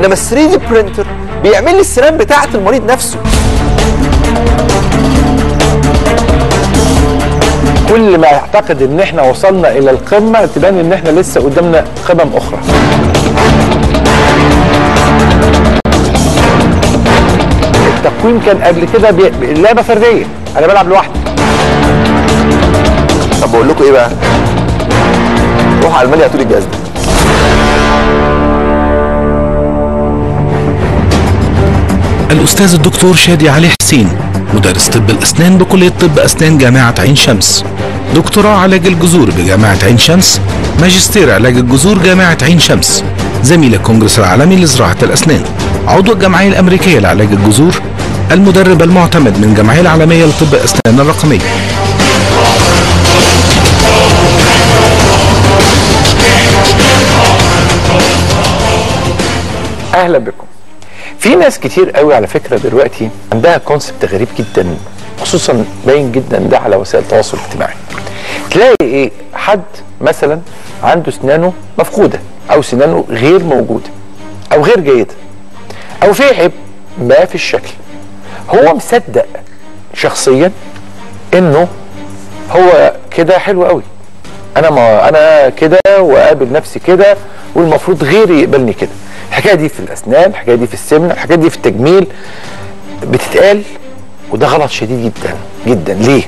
انما ال 3 دي برينتر بيعمل لي السنان بتاعه المريض نفسه كل ما يعتقد ان احنا وصلنا الى القمه تبان ان احنا لسه قدامنا قمم اخرى التقويم كان قبل كده بي- بي- لعبه فرديه انا بلعب لوحدي طب بقول لكم ايه بقى روح على المالي هاتوا لي الجهاز ده الأستاذ الدكتور شادي علي حسين مدرس طب الأسنان بكلية طب أسنان جامعة عين شمس دكتوراه علاج الجذور بجامعة عين شمس ماجستير علاج الجذور جامعة عين شمس زميل الكونجرس العالمي لزراعة الأسنان عضو الجمعية الأمريكية لعلاج الجذور المدرب المعتمد من الجمعية العالمية لطب الأسنان الرقمية اهلا بكم في ناس كتير قوي على فكره دلوقتي عندها كونسبت غريب جدا خصوصا باين جدا ده على وسائل التواصل الاجتماعي تلاقي ايه حد مثلا عنده اسنانه مفقوده او سنانه غير موجوده او غير جيده او في عيب ما في الشكل هو مصدق شخصيا انه هو كده حلو قوي انا ما انا كده وقابل نفسي كده والمفروض غيري يقبلني كده الحكايه دي في الاسنان الحكايه دي في السمنه الحكايه دي في التجميل بتتقال وده غلط شديد جدا جدا ليه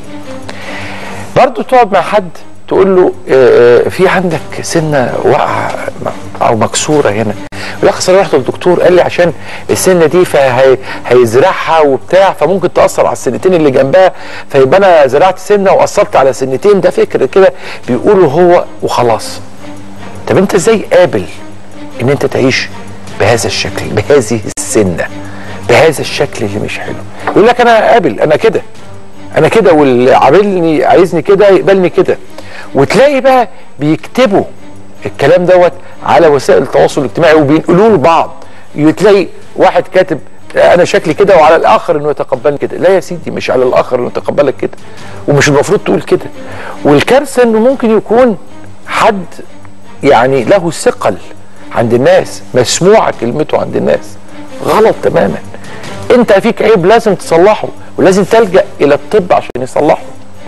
برضو تقعد مع حد تقول له آه، آه، في عندك سنه واقعه او مكسوره هنا يقول لك أصل انا رحت للدكتور قال لي عشان السنه دي فهيزرعها وبتاع فممكن تاثر على السنتين اللي جنبها فيبقى انا زرعت سنه واثرت على سنتين ده فكر كده بيقوله هو وخلاص طب انت ازاي قابل ان انت تعيش بهذا الشكل بهذه السنه بهذا الشكل اللي مش حلو يقول لك انا قابل انا كده انا كده واللي عاملني عايزني كده يقبلني كده وتلاقي بقى بيكتبوا الكلام دوت على وسائل التواصل الاجتماعي وبينقلوه لبعض تلاقي واحد كاتب انا شكلي كده وعلى الاخر انه يتقبلني كده لا يا سيدي مش على الاخر انه يتقبلك كده ومش المفروض تقول كده والكارثه انه ممكن يكون حد يعني له ثقل عند الناس مسموعه كلمته عند الناس غلط تماما انت فيك عيب لازم تصلحه ولازم تلجا الى الطب عشان يصلحه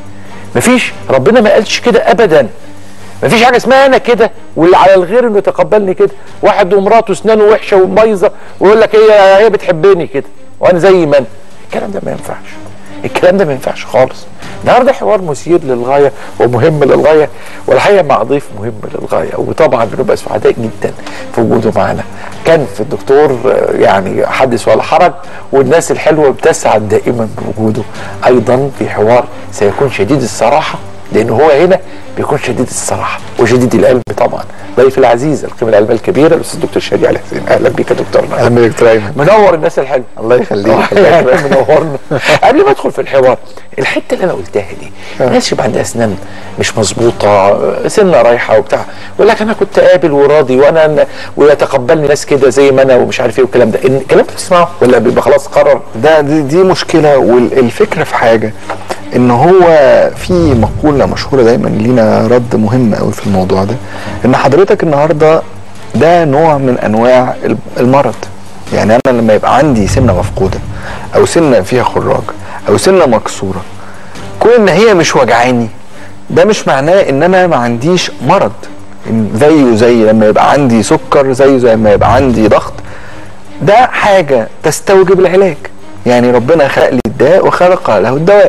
مفيش ربنا ما قالش كده ابدا مفيش حاجه اسمها انا كده واللي على الغير انه يتقبلني كده واحد ومراته اسنانه وحشه ومبايظه ويقول لك هي هي بتحبني كده وانا زي ما انا الكلام ده ما ينفعش الكلام ده ما ينفعش خالص النهارده حوار مثير للغايه ومهم للغايه والحقيقه مع ضيف مهم للغايه وطبعا بنبقى سعداء جدا في وجوده معانا كان في الدكتور آه، يعني حدث ولا حرج والناس الحلوه بتسعد دائما بوجوده ايضا في حوار سيكون شديد الصراحه لان هو هنا بيكون شديد الصراحه وشديد القلب طبعا ضيف العزيز القيمه العلميه الكبيره الاستاذ الدكتور شادي علي حسين اهلا بيك يا دكتورنا اهلا بيك دكتور ايمن منور الناس الحلوه الله يخليك يعني منورنا قبل ما ادخل في الحوار الحته اللي انا قلتها دي الناس يبقى عندها اسنان مش مظبوطه سنه رايحه وبتاع يقول لك انا كنت قابل وراضي وانا ويتقبلني ناس كده زي ما انا ومش عارف ايه والكلام ده إن- الكلام ده بتسمعه ولا بيبقى خلاص قرر ده دي, دي مشكله والفكره في حاجه ان هو في مقوله مشهوره دايما لينا رد مهم قوي في الموضوع ده ان حضرتك النهارده ده نوع من انواع ال- المرض يعني انا لما يبقى عندي سنه مفقوده او سنه فيها خراج او سنه مكسوره كون ان هي مش وجعاني ده مش معناه ان انا ما عنديش مرض إن زيه زي لما يبقى عندي سكر زيه زي ما يبقى عندي ضغط ده حاجة تستوجب العلاج يعني ربنا خلق لي الداء وخلق له الدواء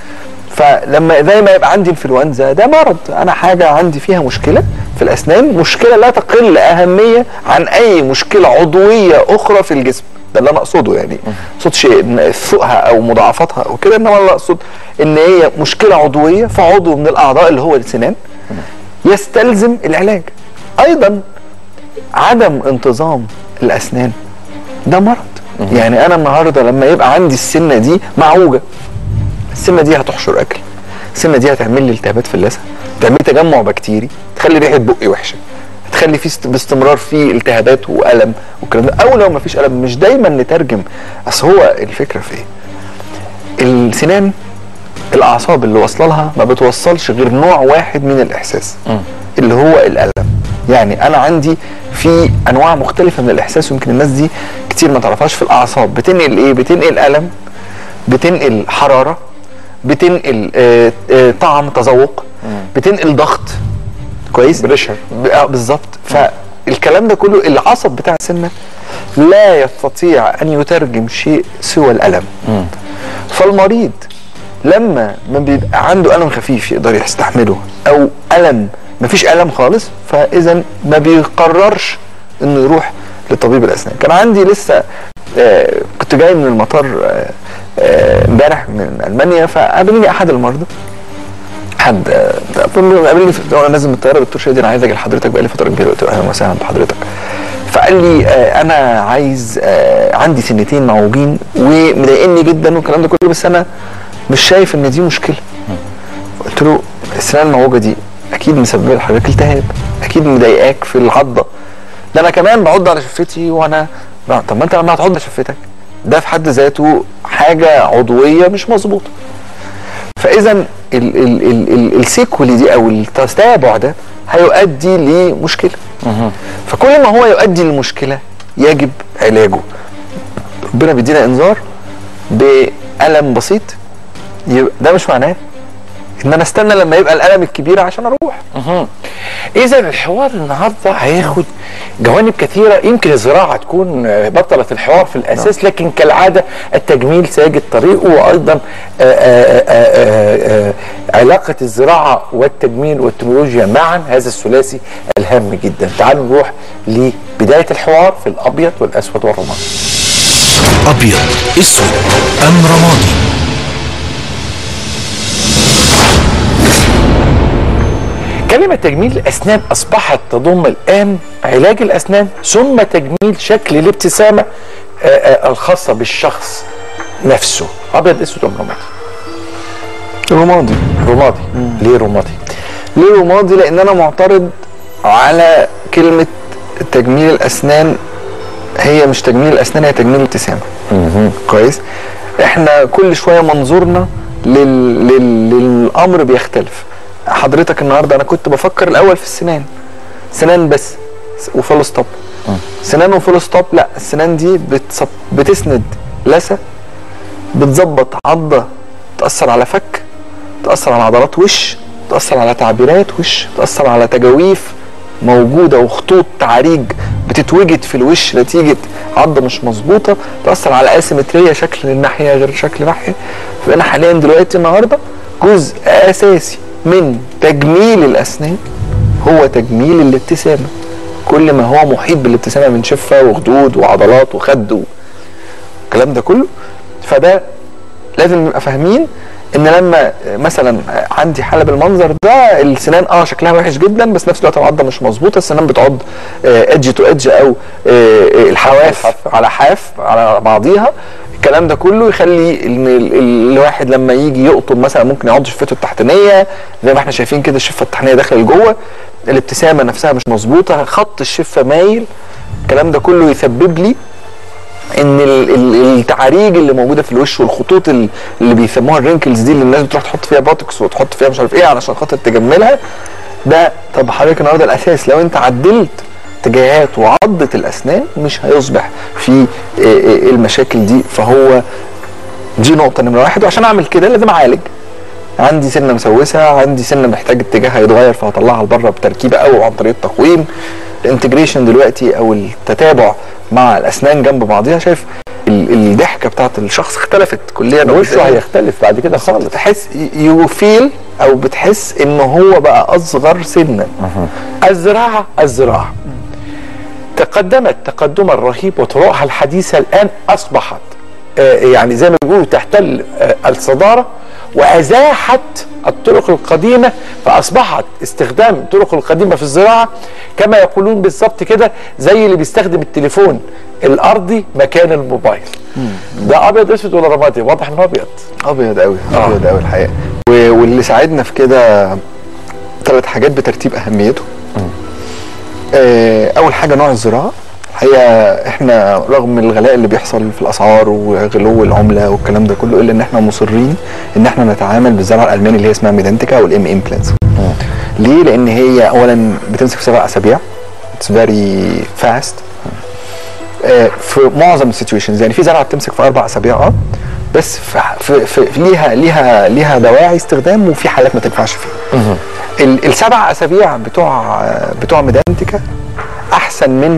فلما زي ما يبقى عندي انفلونزا ده مرض انا حاجه عندي فيها مشكله في الاسنان مشكله لا تقل اهميه عن اي مشكله عضويه اخرى في الجسم ده اللي انا اقصده يعني ما اقصدش ان سوءها او مضاعفاتها او كده انما انا اقصد ان هي مشكله عضويه في عضو من الاعضاء اللي هو السنان يستلزم العلاج ايضا عدم انتظام الاسنان ده مرض يعني انا النهارده لما يبقى عندي السنه دي معوجه السنه دي هتحشر اكل السنه دي هتعمل لي التهابات في اللثه تعمل لي تجمع بكتيري تخلي ريحه بقي وحشه تخلي في است- باستمرار في التهابات والم والكلام ده او لو ما فيش الم مش دايما نترجم اصل هو الفكره في ايه السنان الاعصاب اللي واصله لها ما بتوصلش غير نوع واحد من الاحساس اللي هو الالم يعني انا عندي في في انواع مختلفه من الاحساس ويمكن الناس دي كتير ما تعرفهاش في الاعصاب بتنقل ايه بتنقل الم بتنقل حراره بتنقل آه آه طعم تذوق بتنقل ضغط كويس بريشر ب- آه، بالظبط فالكلام ده كله العصب بتاع السنه لا يستطيع ان يترجم شيء سوى الالم فالمريض لما ما بيبقى عنده الم خفيف يقدر يستحمله او الم مفيش الم خالص فاذا ما بيقررش انه يروح لطبيب الاسنان كان عندي لسه آه كنت جاي من المطار آه، آه، امبارح من المانيا فقابلني احد المرضى حد آه، قابلني في- وانا نازل من الطياره دكتور شادي انا عايز اجي لحضرتك بقالي فتره كبيره قلت له اهلا وسهلا بحضرتك فقال لي آه انا عايز آه عندي سنتين معوجين ومضايقني جدا والكلام ده كله بس انا مش شايف ان دي مشكله قلت له السنان المعوجه دي اكيد مسببه لحضرتك التهاب اكيد مضايقاك في العضه ده انا كمان بعض على شفتي وانا لا، طب ما انت لما هتعض على شفتك ده في حد ذاته حاجه عضويه مش مظبوطه فاذا ال ال ال ال السيكولي دي او التتابع ده هيؤدي لمشكله فكل ما هو يؤدي لمشكله يجب علاجه ربنا بيدينا انذار بألم بسيط يبقى ده مش معناه ان انا استنى لما يبقى الالم الكبير عشان اروح اذا الحوار النهارده هياخد جوانب كثيره يمكن الزراعه تكون آه، بطله الحوار في الاساس لكن كالعاده التجميل سيجد طريقه وايضا آه، آه، آه، آه، آه، علاقه الزراعه والتجميل والتكنولوجيا معا هذا الثلاثي الهام جدا تعالوا نروح لبدايه الحوار في الابيض والاسود والرمادي أبيض أسود أم رمادي كلمة تجميل الأسنان أصبحت تضم الآن علاج الأسنان ثم تجميل شكل الابتسامة آه، آه، الخاصة بالشخص نفسه أبيض أسود أم رمادي رمادي رمادي ليه رمادي؟ ليه رمادي لان انا معترض على كلمه تجميل الاسنان هي مش تجميل الاسنان هي تجميل الابتسامه كويس احنا كل شويه منظورنا لل... لل... للامر بيختلف حضرتك النهارده انا كنت بفكر الاول في السنان سنان بس وفول ستوب سنان وفول ستوب لا السنان دي بتصب... بتسند لثه بتظبط عضه تاثر على فك تاثر على عضلات وش تاثر على تعبيرات وش تاثر على تجاويف موجوده وخطوط تعريج بتتوجد في الوش نتيجه عضه مش مظبوطه تاثر على اسيمتريه شكل الناحيه غير شكل ناحيه فانا حاليا دلوقتي النهارده جزء اساسي من تجميل الاسنان هو تجميل الابتسامه كل ما هو محيط بالابتسامه من شفه وخدود وعضلات وخد والكلام ده كله فده لازم نبقى فاهمين ان لما مثلا عندي حاله بالمنظر ده السنان اه شكلها وحش جدا بس نفس الوقت العضه مش مظبوطه السنان بتعض ايدج تو ايدج او آه، الحواف على حاف على بعضيها الكلام ده كله يخلي ان ال- ال- الواحد لما يجي يقطب مثلا ممكن يعض شفته التحتانيه زي ما احنا شايفين كده الشفه التحتانيه داخله لجوه الابتسامه نفسها مش مظبوطه خط الشفه مايل الكلام ده كله يسبب لي ان ال- ال- التعاريج اللي موجوده في الوش والخطوط ال- اللي بيسموها الرينكلز دي اللي الناس بتروح تحط فيها بوتوكس وتحط فيها مش عارف ايه علشان خاطر تجملها ده طب حضرتك النهارده الاساس لو انت عدلت اتجاهات وعضة الاسنان مش هيصبح في آه، آه، المشاكل دي فهو دي نقطه نمره واحد وعشان اعمل كده لازم اعالج عندي سنه مسوسه عندي سنه محتاج اتجاهها يتغير فهطلعها لبره بتركيبه او عن طريق التقويم الانتجريشن دلوقتي او التتابع مع الاسنان جنب بعضيها شايف ال- الضحكه بتاعت الشخص اختلفت كليا وشه هيختلف بعد كده خالص تحس يو فيل او بتحس ان هو بقى اصغر سنا الزراعة الزراعة تقدمت تقدما رهيب وطرقها الحديثة الآن أصبحت آه، يعني زي ما بيقولوا تحتل آه، الصدارة وأزاحت الطرق القديمة فأصبحت استخدام الطرق القديمة في الزراعة كما يقولون بالظبط كده زي اللي بيستخدم التليفون الأرضي مكان الموبايل ده أبيض أسود ولا رمادي واضح إنه أبيض ابيض قوي ابيض قوي الحقيقه و- واللي ساعدنا في كده ثلاث حاجات بترتيب اهميته آه، اول حاجه نوع الزراعه الحقيقه احنا رغم الغلاء اللي بيحصل في الاسعار وغلو العمله والكلام ده كله الا ان احنا مصرين ان احنا نتعامل بالزرعه الالماني اللي هي اسمها ميدنتيكا او الام امبلانتس ليه؟ لان هي اولا بتمسك في سبع اسابيع اتس فيري فاست في معظم السيتويشنز يعني في زرعه بتمسك في اربع اسابيع اه بس في, في, في ليها ليها ليها دواعي استخدام وفي حالات ما تنفعش فيها ال- السبع اسابيع بتوع بتوع ميدانتيكا احسن من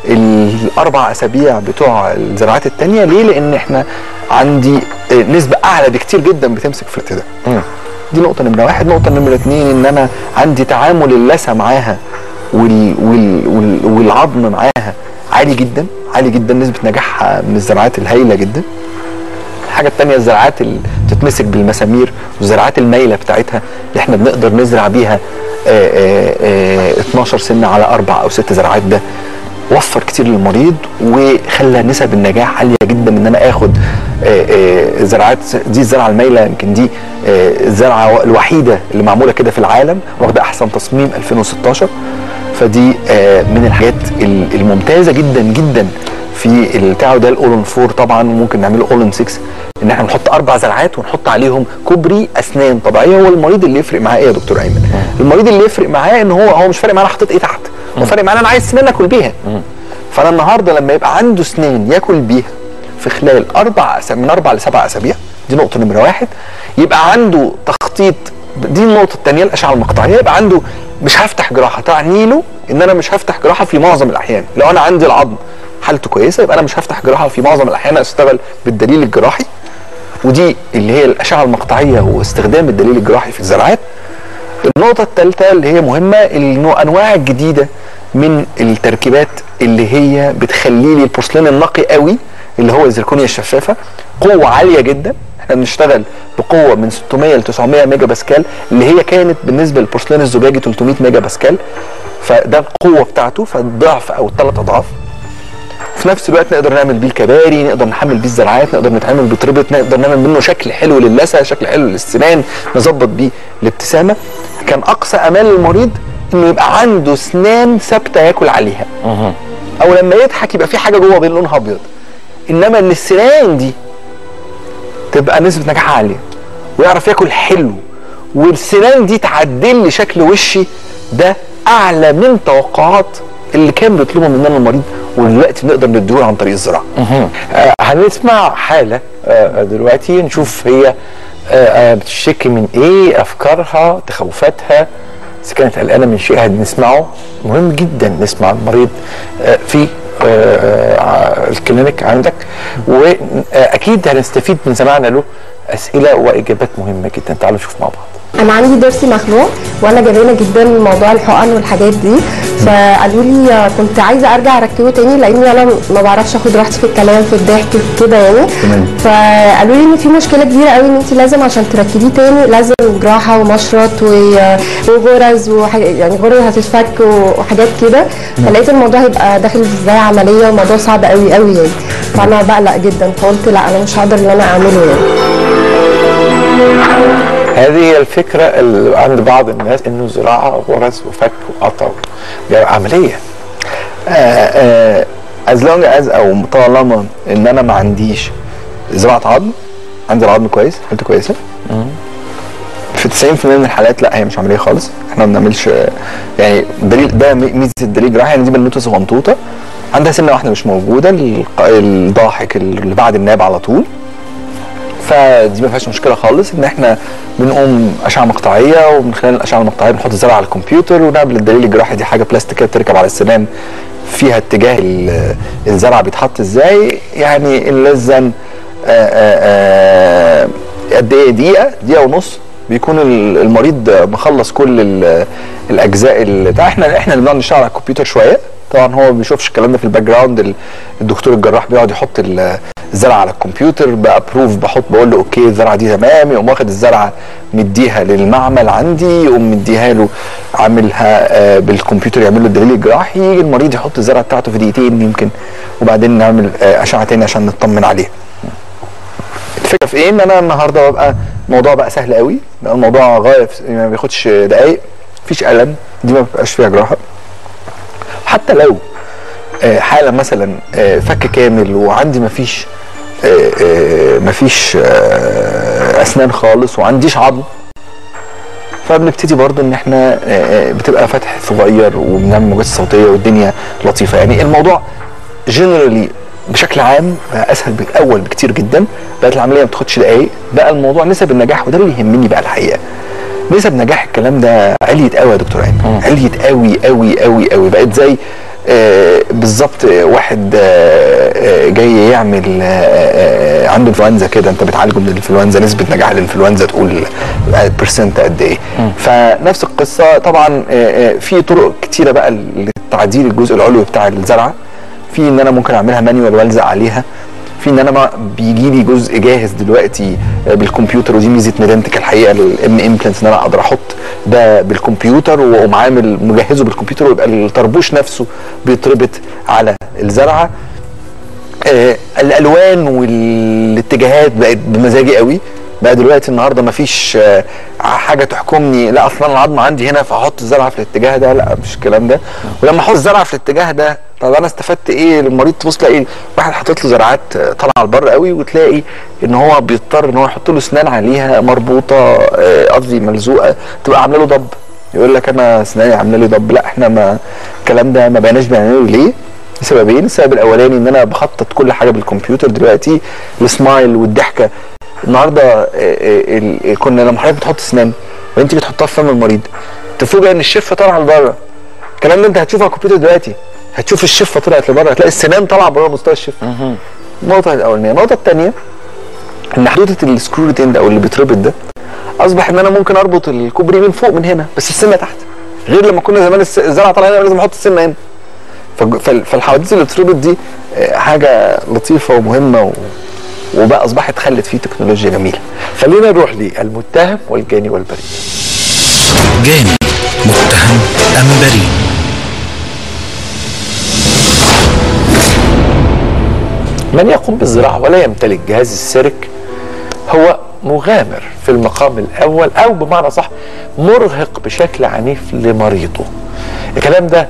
الاربع اسابيع بتوع الزراعات التانية ليه لان احنا عندي آه، نسبه اعلى بكتير جدا بتمسك في الارتداء دي نقطه نمره واحد نقطه نمره اتنين ان انا عندي تعامل اللثه معاها وال وال وال والعظم معاها عالي جدا عالي جدا نسبه نجاحها من الزراعات الهائله جدا الحاجه التانية الزراعات اللي بتتمسك بالمسامير والزراعات المايله بتاعتها اللي احنا بنقدر نزرع بيها آه، آه، آه، 12 سنه على اربع او ست زراعات ده وفر كتير للمريض وخلى نسب النجاح عاليه جدا ان انا اخد آه، آه، زراعات دي الزرعه المايله يمكن دي آه، الزرعه الوحيده اللي معموله كده في العالم واخده احسن تصميم 2016 فدي آه، من الحاجات ال- الممتازه جدا جدا في البتاع ده الاولن 4 طبعا ممكن نعمله اولن 6 ان احنا نحط اربع زرعات ونحط عليهم كوبري اسنان طبيعيه هو المريض اللي يفرق معاه ايه يا دكتور ايمن؟ المريض اللي يفرق معاه ان هو هو مش فارق معاه انا حطيت ايه تحت هو فارق معاه انا عايز سنان اكل بيها فانا النهارده لما يبقى عنده سنان ياكل بيها في خلال اربع أس- من اربع لسبع اسابيع دي نقطه نمره واحد يبقى عنده تخطيط دي النقطه الثانيه الاشعه المقطعيه يبقى عنده مش هفتح جراحه تعني له ان انا مش هفتح جراحه في معظم الاحيان لو انا عندي العظم حالته كويسه يبقى انا مش هفتح جراحه في معظم الاحيان اشتغل بالدليل الجراحي ودي اللي هي الاشعه المقطعيه واستخدام الدليل الجراحي في الزراعات النقطة الثالثة اللي هي مهمة الأنواع الجديدة من التركيبات اللي هي بتخلي لي البورسلين النقي قوي اللي هو الزركونيا الشفافة قوة عالية جدا احنا بنشتغل بقوة من 600 ل 900 ميجا باسكال اللي هي كانت بالنسبة للبورسلين الزجاجي 300 ميجا باسكال فده القوة بتاعته فالضعف أو الثلاث أضعاف في نفس الوقت نقدر نعمل بيه الكباري نقدر نحمل بيه الزراعات نقدر نتعامل بتربط نقدر نعمل منه شكل حلو للثه شكل حلو للسنان نظبط بيه الابتسامه كان اقصى امال المريض انه يبقى عنده سنان ثابته ياكل عليها او لما يضحك يبقى في حاجه جوه بين لونها ابيض انما ان السنان دي تبقى نسبه نجاحها عاليه ويعرف ياكل حلو والسنان دي تعدل لي شكل وشي ده اعلى من توقعات اللي كان بيطلبه مننا المريض ودلوقتي بنقدر نديهوله عن طريق الزراعه آه، هنسمع حالة آه، دلوقتي نشوف هي آه، آه، بتشتكي من ايه افكارها تخوفاتها اذا كانت قلقانه من شيء هنسمعه مهم جدا نسمع المريض آه، في آه، آه، الكلينيك عندك واكيد هنستفيد من سماعنا له اسئله واجابات مهمه جدا تعالوا نشوف مع بعض انا عندي ضرسي مخلوع وانا جبانه جدا من موضوع الحقن والحاجات دي فقالوا لي آه، كنت عايزه ارجع اركبه تاني لاني انا ما بعرفش اخد راحتي في الكلام في الضحك في كده يعني فقالوا لي ان في مشكله كبيره قوي ان انت لازم عشان تركبيه تاني لازم جراحه ومشرط و- وغرز وحاجات يعني غرز هتتفك وحاجات كده فلقيت الموضوع هيبقى داخل ازاي عمليه وموضوع صعب قوي قوي يعني فانا بقلق جدا فقلت لا انا مش هقدر ان انا اعمله يعني هذه هي الفكره اللي عند بعض الناس انه زراعه غرز وفك وقطع دي عمليه از لونج از او طالما ان انا ما عنديش زراعه عظم عندي العظم كويس حالته كويسه في 90% من الحالات لا هي مش عمليه خالص احنا ما بنعملش آه، يعني دليل ده مي- ميزه الدليل الجراحي يعني دي بنوته صغنطوطه عندها سنه واحده مش موجوده الق- الضاحك اللي بعد الناب على طول فدي ما فيهاش مشكله خالص ان احنا بنقوم اشعه مقطعيه ومن خلال الاشعه المقطعيه بنحط الزرع على الكمبيوتر ونعمل الدليل الجراحي دي حاجه بلاستيكيه بتركب على السنان فيها اتجاه ال- الزرع بيتحط ازاي يعني اللزن قد ايه دقيقه دقيقه ونص بيكون ال- المريض مخلص كل ال- الاجزاء اللي بتاع احنا احنا اللي بنقعد نشتغل على الكمبيوتر شويه طبعا هو ما بيشوفش الكلام ده في الباك جراوند ال- الدكتور الجراح بيقعد يحط ال- الزرعه على الكمبيوتر بابروف بحط بقول له اوكي الزرعه دي تمام يقوم واخد الزرعه مديها للمعمل عندي يقوم مديها له عاملها آه، بالكمبيوتر يعمل له الدليل الجراحي يجي المريض يحط الزرعه بتاعته في دقيقتين يمكن وبعدين نعمل آه، اشعه تاني عشان نطمن عليه الفكره في ايه ان انا النهارده ببقى الموضوع بقى سهل قوي بقى الموضوع غايه في- ما بياخدش دقايق مفيش الم دي ما بيبقاش فيها جراحه حتى لو آه، حاله مثلا آه، فك كامل وعندي مفيش آه، آه، مفيش آه، اسنان خالص وعنديش عظم فبنبتدي برضو ان احنا آه، آه، بتبقى فتح صغير وبنعمل موجات صوتيه والدنيا لطيفه يعني الموضوع جنرالي بشكل عام بقى اسهل بالاول بكتير جدا بقت العمليه ما بتاخدش دقايق بقى الموضوع نسب النجاح وده اللي يهمني بقى الحقيقه نسب نجاح الكلام ده عليت قوي يا دكتور عين عليت قوي قوي قوي قوي بقت زي آه بالظبط آه، واحد آه آه جاي يعمل آه آه عنده انفلونزا كده انت بتعالجه من الانفلونزا نسبه نجاح الانفلونزا تقول برسنت قد ايه فنفس القصه طبعا آه آه في طرق كتيره بقى لتعديل الجزء العلوي بتاع الزرعه في ان انا ممكن اعملها مانيوال والزق عليها في ان انا ما بيجي لي جزء جاهز دلوقتي آه، بالكمبيوتر ودي ميزه ميدنتك الحقيقه الام امبلانتس ان انا اقدر احط ده بالكمبيوتر واقوم عامل مجهزه بالكمبيوتر ويبقى الطربوش نفسه بيتربط على الزرعه آه، الالوان والاتجاهات بقت بمزاجي قوي بقى دلوقتي النهارده مفيش آه، حاجه تحكمني لا اصلا العظمه عندي هنا فاحط الزرعه في الاتجاه ده لا مش الكلام ده ولما احط الزرعه في الاتجاه ده طب انا استفدت ايه المريض تبص تلاقي واحد حاطط له زرعات آه، طالعه لبره قوي وتلاقي ان هو بيضطر ان هو يحط له اسنان عليها مربوطه آه، قصدي ملزوقه تبقى عامله له ضب يقول لك انا اسناني عامله لي ضب لا احنا ما الكلام ده ما بقيناش بنعمله ليه؟ لسببين السبب الاولاني ان انا بخطط كل حاجه بالكمبيوتر دلوقتي السمايل والضحكه النهارده آه، آه، ال- كنا لما حضرتك بتحط اسنان وانت بتحطها في فم المريض تفوجئ ان الشفه طالعه لبره الكلام ده انت هتشوفه على الكمبيوتر دلوقتي هتشوف الشفه طلعت لبره هتلاقي السنان طالعه بره مستوى الشفه النقطه الاولانيه النقطه الثانيه ان حدوته السكرو ريتين ده او اللي بيتربط ده اصبح ان انا ممكن اربط الكوبري من فوق من هنا بس السنه تحت غير لما كنا زمان الس- الزرعه طالعه هنا لازم احط السنه هنا فج- فال- فالحوادث اللي بتربط دي آه، حاجه لطيفه ومهمه و... وبقى اصبحت خلت فيه تكنولوجيا جميله خلينا نروح للمتهم والجاني والبريء جاني متهم أم بريء من يقوم بالزراعة ولا يمتلك جهاز السيرك هو مغامر في المقام الأول أو بمعنى صح مرهق بشكل عنيف لمريضه الكلام ده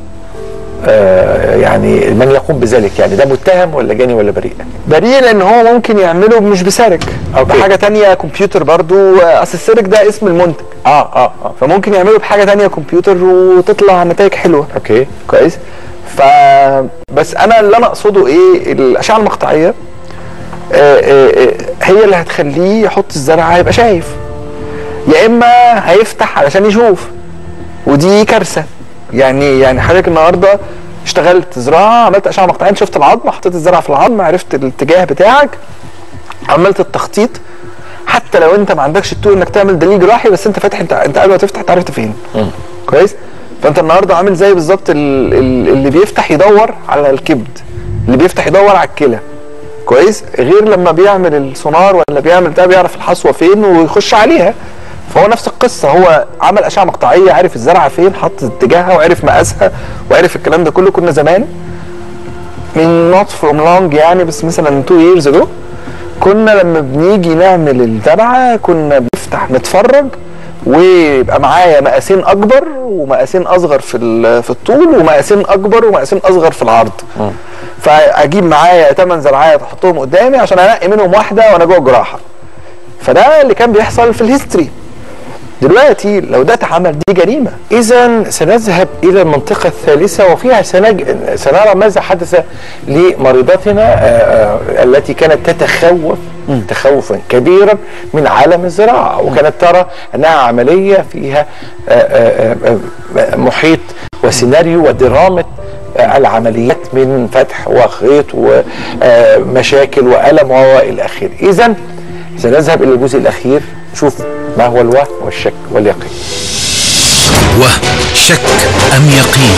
آه يعني من يقوم بذلك يعني ده متهم ولا جاني ولا بريء بريء لان هو ممكن يعمله مش بسرك أوكي. بحاجه تانية كمبيوتر برضو آه، اصل السرك ده اسم المنتج اه اه اه فممكن يعمله بحاجه تانية كمبيوتر وتطلع نتائج حلوه اوكي كويس ف بس انا اللي انا اقصده ايه الاشعه المقطعيه آه، آه، آه، هي اللي هتخليه يحط الزرعه يبقى شايف يا اما هيفتح علشان يشوف ودي كارثه يعني يعني حضرتك النهارده اشتغلت زراعه عملت اشعه مقطعيه شفت العظم حطيت الزرعه في العظم عرفت الاتجاه بتاعك عملت التخطيط حتى لو انت ما عندكش التول انك تعمل دليل جراحي بس انت فاتح انت انت قبل ما تفتح انت عرفت فين كويس فانت النهارده عامل زي بالظبط ال- ال- اللي بيفتح يدور على الكبد اللي بيفتح يدور على الكلى كويس غير لما بيعمل السونار ولا بيعمل ده بيعرف الحصوه فين ويخش عليها فهو نفس القصه هو عمل اشعه مقطعيه عارف الزرعه فين حط اتجاهها وعرف مقاسها وعرف الكلام ده كله كنا زمان من نوت فروم لونج يعني بس مثلا 2 years ago كنا لما بنيجي نعمل الزرعه كنا بنفتح نتفرج ويبقى معايا مقاسين اكبر ومقاسين اصغر في ال- في الطول ومقاسين اكبر ومقاسين اصغر في العرض فاجيب معايا 8 زرعات احطهم قدامي عشان انقي منهم واحده وانا جوه الجراحه فده اللي كان بيحصل في الهيستوري دلوقتي لو ده اتعمل دي جريمه إذا سنذهب إلى المنطقة الثالثة وفيها سنج... سنرى ماذا حدث لمريضتنا آه، آه، التي كانت تتخوف تخوفا كبيرا من عالم الزراعة وكانت ترى أنها عملية فيها آه، آه، آه، محيط وسيناريو ودرامة آه، العمليات من فتح وخيط ومشاكل وألم وإلى آخره إذا سنذهب إلى الجزء الأخير نشوف ما هو الوهم والشك واليقين وهم شك أم يقين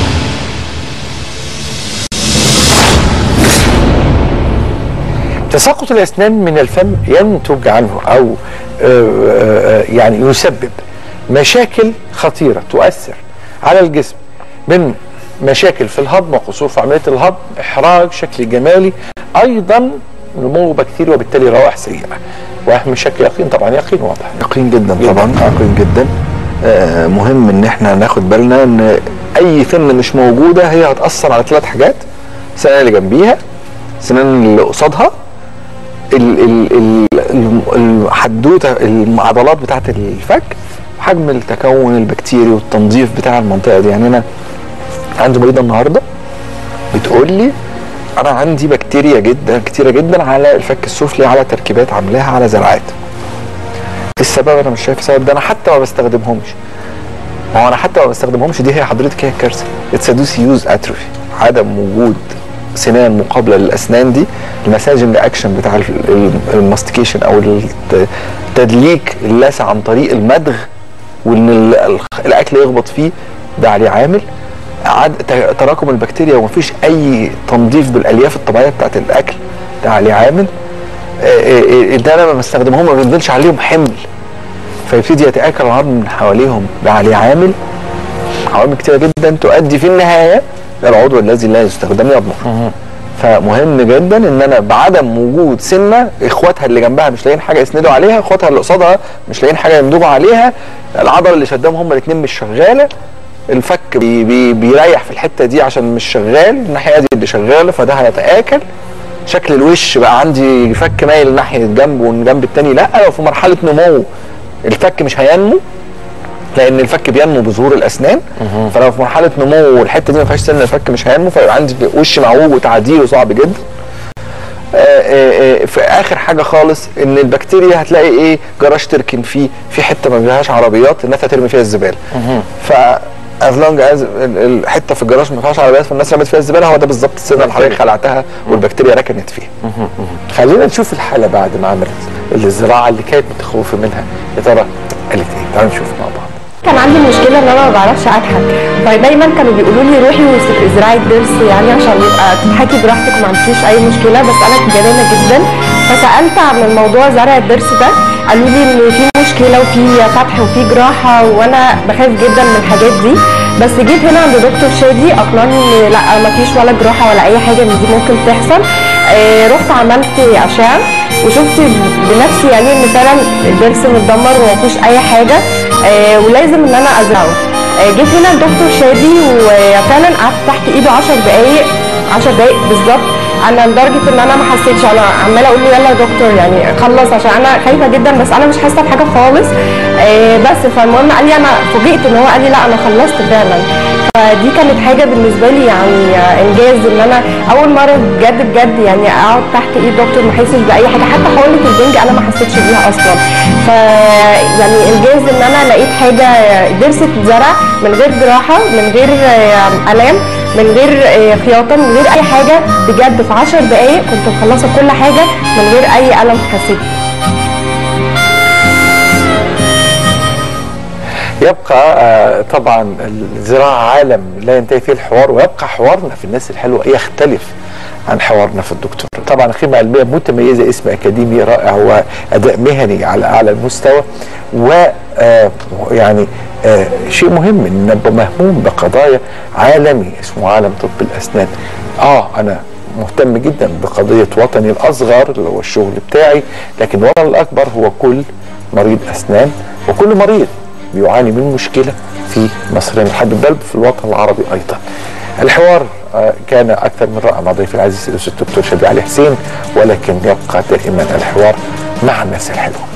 تساقط الاسنان من الفم ينتج عنه او آه، آه، يعني يسبب مشاكل خطيره تؤثر على الجسم من مشاكل في الهضم وقصور في عمليه الهضم احراج شكل جمالي ايضا نمو بكتيريا وبالتالي روائح سيئه وهم شك يقين طبعا يقين واضح يقين جدا جداً. طبعا يقين جدا آه، مهم ان احنا ناخد بالنا ان اي سن مش موجوده هي هتاثر على ثلاث حاجات السنان اللي جنبيها السنان اللي قصادها ال- ال- ال- الم- الحدوته العضلات بتاعت الفك حجم التكون البكتيري والتنظيف بتاع المنطقه دي يعني انا عندي مريضه النهارده بتقول لي انا عندي بكتيريا جدا كتيره جدا على الفك السفلي على تركيبات عاملاها على زرعات السبب انا مش شايف السبب ده انا حتى ما بستخدمهمش ما هو انا حتى ما بستخدمهمش دي هي حضرتك هي الكارثه اتس دوسي يوز اتروفي عدم وجود سنان مقابله للاسنان دي المساجنج اكشن بتاع الماستيكيشن او الت- تدليك اللثه عن طريق المدغ وان ال- ال- الاكل يخبط فيه ده عليه عامل عد ت- تراكم البكتيريا ومفيش اي تنظيف بالالياف الطبيعيه بتاعت الاكل ده عليه عامل آه، آه، آه، ده انا ما بستخدمهم ما بينزلش عليهم حمل فيبتدي يتاكل العظم من حواليهم ده عليه عامل عوامل كتيره جدا تؤدي في النهايه الى العضو الذي لا يستخدم يضمر فمهم جدا ان انا بعدم وجود سنه اخواتها اللي جنبها مش لاقيين حاجه يسندوا عليها اخواتها اللي قصادها مش لاقيين حاجه يمدوا عليها العضله اللي شدهم هما الاثنين مش شغاله الفك بي بي بيريح في الحته دي عشان مش شغال الناحيه دي اللي شغاله فده هيتاكل شكل الوش بقى عندي فك مايل ناحيه جنب والجنب التاني لا لو في مرحله نمو الفك مش هينمو لان الفك بينمو بظهور الاسنان فلو في مرحله نمو والحته دي ما فيهاش سن الفك مش هينمو فيبقى عندي وش معوج وتعديله صعب جدا آه، آه، آه، في اخر حاجه خالص ان البكتيريا هتلاقي ايه جراج تركن فيه في حته ما فيهاش عربيات الناس هترمي فيها الزباله ف از لونج از الحته في الجراج ما فيهاش عربيات فالناس رمت فيها الزباله هو ده بالظبط السنه اللي حضرتك خلعتها والبكتيريا ركنت فيها خلينا نشوف الحاله بعد ما عملت الزراعه اللي كانت متخوفه منها يا ترى قالت ايه تعالوا نشوف مع بعض كان عندي مشكله ان انا ما بعرفش اضحك فدايما كانوا بيقولوا لي روحي وازرعي الضرس يعني عشان يبقى تضحكي براحتك وما عندكيش اي مشكله بس انا جبانه جدا فسالت عن الموضوع زرع الضرس ده قالوا لي ان في مشكله وفي فتح وفي جراحه وانا بخاف جدا من الحاجات دي بس جيت هنا عند دكتور شادي اقنعني ان لا ما فيش ولا جراحه ولا اي حاجه من دي ممكن تحصل آه رحت عملت اشعه وشفت بنفسي يعني ان فعلا الضرس متدمر وما فيهوش اي حاجه آه ولازم ان انا ازرعه آه جيت هنا لدكتور شادي وفعلا قعدت تحت ايده 10 دقايق 10 دقايق بالظبط انا لدرجه ان انا ما حسيتش انا عماله اقول له يلا يا دكتور يعني خلص عشان انا خايفه جدا بس انا مش حاسه بحاجه خالص آه بس فالمهم قال لي انا فوجئت ان هو قال لي لا انا خلصت فعلا فدي كانت حاجه بالنسبه لي يعني آه، انجاز ان انا اول مره بجد بجد يعني اقعد تحت ايد دكتور ما احسش باي حاجه حتى حقنه البنج انا ما حسيتش بيها اصلا ف يعني انجاز ان انا لقيت حاجه ضرس اتزرع من غير جراحه من غير آه، الام من غير آه، خياطه من غير اي حاجه بجد في 10 دقائق كنت مخلصه كل حاجه من غير اي الم حسيت يبقى آه، طبعا الزراعه عالم لا ينتهي فيه الحوار ويبقى حوارنا في الناس الحلوه يختلف عن حوارنا في الدكتور طبعا خدمه علميه متميزه اسم اكاديمي رائع واداء مهني على اعلى المستوى و آه، يعني آه، شيء مهم ان نبقى مهموم بقضايا عالمي اسمه عالم طب الاسنان اه انا مهتم جدا بقضيه وطني الاصغر اللي هو الشغل بتاعي لكن وطني الاكبر هو كل مريض اسنان وكل مريض بيعاني من مشكله في مصرنا الحبيب بل في الوطن العربي ايضا. الحوار آه، كان اكثر من رائع مع ضيفي العزيز الاستاذ الدكتور شادي علي حسين ولكن يبقى دائما الحوار مع الناس الحلوه.